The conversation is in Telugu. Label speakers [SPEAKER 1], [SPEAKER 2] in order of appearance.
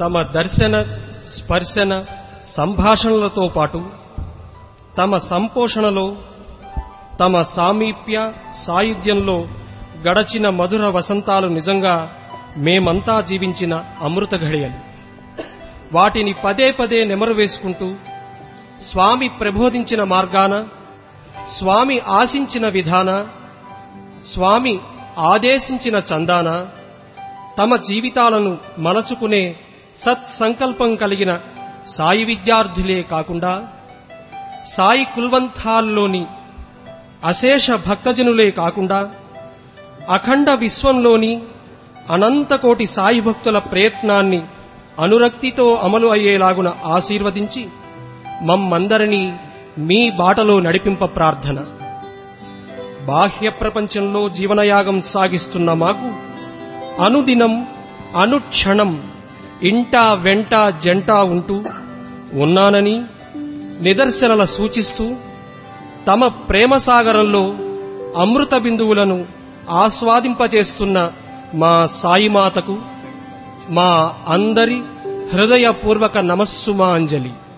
[SPEAKER 1] తమ దర్శన స్పర్శన సంభాషణలతో పాటు తమ సంపోషణలో తమ సామీప్య సాయుధ్యంలో గడచిన మధుర వసంతాలు నిజంగా మేమంతా జీవించిన అమృత ఘడియలు వాటిని పదే పదే నెమరు వేసుకుంటూ స్వామి ప్రబోధించిన మార్గాన స్వామి ఆశించిన విధాన స్వామి ఆదేశించిన చందాన తమ జీవితాలను మలచుకునే సత్సంకల్పం కలిగిన సాయి విద్యార్థులే కాకుండా సాయి కుల్వంతాల్లోని అశేష భక్తజనులే కాకుండా అఖండ విశ్వంలోని అనంతకోటి సాయి భక్తుల ప్రయత్నాన్ని అనురక్తితో అమలు అయ్యేలాగున ఆశీర్వదించి మమ్మందరినీ మీ బాటలో నడిపింప ప్రార్థన బాహ్య ప్రపంచంలో జీవనయాగం సాగిస్తున్న మాకు అనుదినం అనుక్షణం ఇంటా వెంట జంట ఉంటూ ఉన్నానని నిదర్శనల సూచిస్తూ తమ ప్రేమ సాగరంలో అమృత బిందువులను ఆస్వాదింపచేస్తున్న మా సాయిమాతకు మా అందరి హృదయపూర్వక నమస్సుమాంజలి